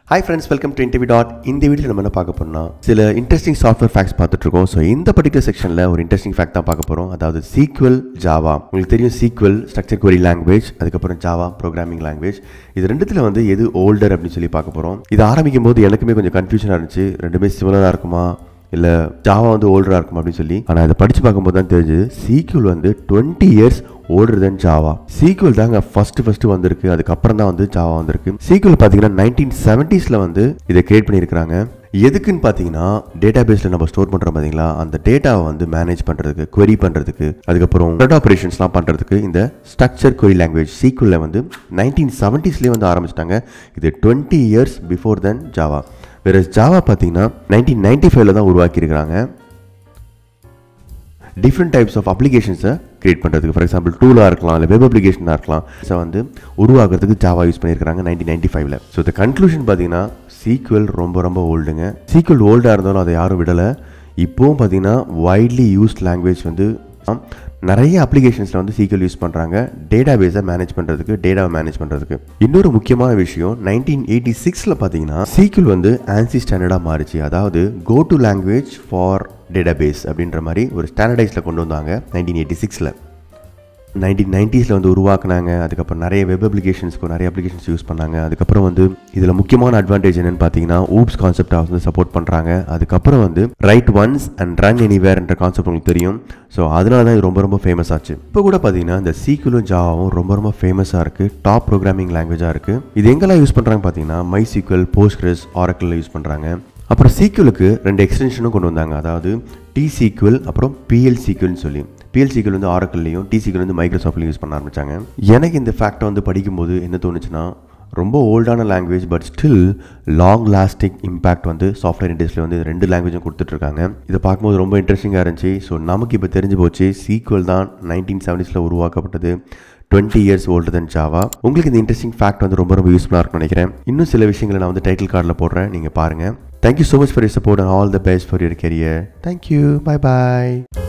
hi friends welcome to interview dot இந்த video நம்ம என்ன பார்க்க போறோம்னா சில இன்ட்ரெஸ்டிங் சாஃப்ட்வேர் ஃபேக்ட்ஸ் பார்த்துட்டு இருக்கோம் ஸோ இந்த பர்டிகுலர் செக்ஷனில் ஒரு இன்ட்ரெஸ்டிங் ஃபேக்ட் தான் பார்க்க போகிறோம் அதாவது சீக்வல் ஜாவா உங்களுக்கு தெரியும் சீக்வல் ஸ்ட்ரக்சர் query லாங்குவேஜ் அதுக்கப்புறம் ஜாவா ப்ரோக்ராமிங் லாங்குவேஜ் இது ரெண்டுத்தில் வந்து எது ஓல்டர் அப்படின்னு சொல்லி பார்க்க போகிறோம் இது ஆரம்பிக்கும் போது எனக்குமே கொஞ்சம் கன்ஃபியூஷனாக இருந்துச்சு ரெண்டுமே சிமிலராக இருக்குமா இல்லை ஜாவா வந்து ஓல்டராக இருக்கும் அப்படின்னு சொல்லி ஆனால் இதை படித்து பார்க்கும்போது தான் தெரிஞ்சு சீக்வல் வந்து twenty years older then Java SQL தாங்க ஃபர்ஸ்ட் ஃபர்ஸ்ட் வந்திருக்கு அதுக்கப்புறம் தான் வந்து ஜாவா வந்திருக்கு சீக்வல் பார்த்தீங்கன்னா நைன்டீன் செவன்ட்டீஸில் வந்து இதை கிரியேட் பண்ணியிருக்கிறாங்க எதுக்குன்னு பார்த்தீங்கன்னா டேட்டா பேஸில் நம்ம ஸ்டோர் பண்ணுறோம் பார்த்தீங்களா அந்த டேட்டாவை வந்து மேனேஜ் பண்ணுறதுக்கு query பண்ணுறதுக்கு அதுக்கப்புறம் த்ரெட் ஆப்ரேஷன்ஸ்லாம் பண்ணுறதுக்கு இந்த ஸ்ட்ரக்சர் query லாங்குவேஜ் சீக்வலில் வந்து நைன்டீன் செவன்ட்டீஸ்லேயே வந்து ஆரம்பிச்சிட்டாங்க இது twenty years before then Java வேறு ஜாவா பார்த்தீங்கன்னா நைன்டீன் நைன்டி ஃபைவ்ல தான் உருவாக்கியிருக்கிறாங்க டிஃப்ரெண்ட் டைப்ஸ் ஆஃப் அப்ளிகேஷன்ஸை கிரியேட் பண்ணுறதுக்கு ஃபார் எக்ஸாம்பிள் டூலாக இருக்கலாம் இல்லை வெப் அப்ளிகேஷனாக இருக்கலாம் ஸோ வந்து உருவாக்குறதுக்கு ஜாவா யூஸ் பண்ணியிருக்காங்க நைன்டீன் நைன்டி ஃபைவ்ல ஸோ இந்த கன்க்ளூஷன் பார்த்தீங்கன்னா சீக்வல் ரொம்ப ரொம்ப ஓல்டுங்க சீக்வல் ஓல்டாக இருந்தாலும் அதை யாரும் விடலை இப்போவும் பார்த்தீங்கன்னா வைட்லி யூஸ்ட் லாங்குவேஜ் வந்து நிறைய அப்ளிகேஷன்ஸில் வந்து சீக்வல் யூஸ் பண்ணுறாங்க டேட்டா பேஸை மேனேஜ் பண்ணுறதுக்கு டேட்டாவை மேனேஜ் பண்ணுறதுக்கு இன்னொரு முக்கியமான விஷயம் நைன்டீன் எயிட்டி சிக்ஸில் பார்த்தீங்கன்னா சீக்வல் வந்து ஆன்சி ஸ்டாண்டர்டாக மாறிச்சு அதாவது go to language for database அப்படின்ற மாதிரி ஒரு ஸ்டாண்டர்டைஸில் கொண்டு வந்தாங்க நைன்டீன் எயிட்டி சிக்ஸில் நைன்டீன் நைன்ட்டீஸில் வந்து உருவாக்குனாங்க அதுக்கப்புறம் நிறைய வெப் அப்ளிகேஷன்ஸ்க்கு நிறைய அப்ளிகேஷன்ஸ் யூஸ் பண்ணாங்க அதுக்கப்புறம் வந்து இதில் முக்கியமான அட்வான்டேஜ் என்னன்னு பார்த்தீங்கன்னா ஊப்ஸ் கான்செப்டை வந்து சப்போர்ட் பண்ணுறாங்க அதுக்கப்புறம் வந்து ரைட் ஒன்ஸ் அண்ட் ரன் எனிவேர்ன்ற கான்செப்ட் உங்களுக்கு தெரியும் ஸோ அதனால தான் இது ரொம்ப ரொம்ப ஃபேமஸ் ஆச்சு இப்போ கூட பார்த்தீங்கன்னா இந்த சீக்குலும் ஜாவாவும் ரொம்ப ரொம்ப ஃபேமஸாக இருக்குது டாப் ப்ரோக்ராமிங் லாங்குவேஜாக இருக்குது இது எங்கெல்லாம் யூஸ் பண்ணுறாங்க பார்த்தீங்கன்னா மை சீக்வல் போஸ்ட்கிரஸ் ஆரக்கிளில் யூஸ் பண்ணுறாங்க அப்புறம் சீக்வலுக்கு ரெண்டு எக்ஸ்டென்ஷனும் கொண்டு வந்தாங்க அதாவது டி சீக்வல் அப்புறம் பிஎல் சீக்வல்னு சொல்லி பிஎல் சீக்வல் வந்து ஆரக்கிள்லையும் டி சீக்வல் வந்து மைக்ரோசாஃப்ட்லையும் யூஸ் பண்ண ஆரம்பிச்சாங்க எனக்கு இந்த ஃபேக்டை வந்து படிக்கும்போது என்ன தோணுச்சுன்னா ரொம்ப ஓல்டான language but still long lasting impact வந்து சாஃப்ட்வேர் இண்டஸ்ட்ரியில் வந்து இது ரெண்டு லாங்குவேஜும் கொடுத்துட்ருக்காங்க இதை பார்க்கும்போது ரொம்ப இன்ட்ரெஸ்டிங்காக இருந்துச்சு ஸோ நமக்கு இப்போ தெரிஞ்சு போச்சு சீக்வல் தான் நைன்டீன் செவன்டீஸில் உருவாக்கப்பட்டது twenty years old then Java உங்களுக்கு இந்த இன்ட்ரெஸ்டிங் ஃபேக்ட் வந்து ரொம்ப ரொம்ப யூஸ்ஃபுல்லாக இருக்கும்னு நினைக்கிறேன் இன்னும் சில விஷயங்களை நான் வந்து டைட்டில் கார்டில் போடுறேன் நீங்கள் பாருங்கள் thank you so much for your support and all the best for your career thank you bye bye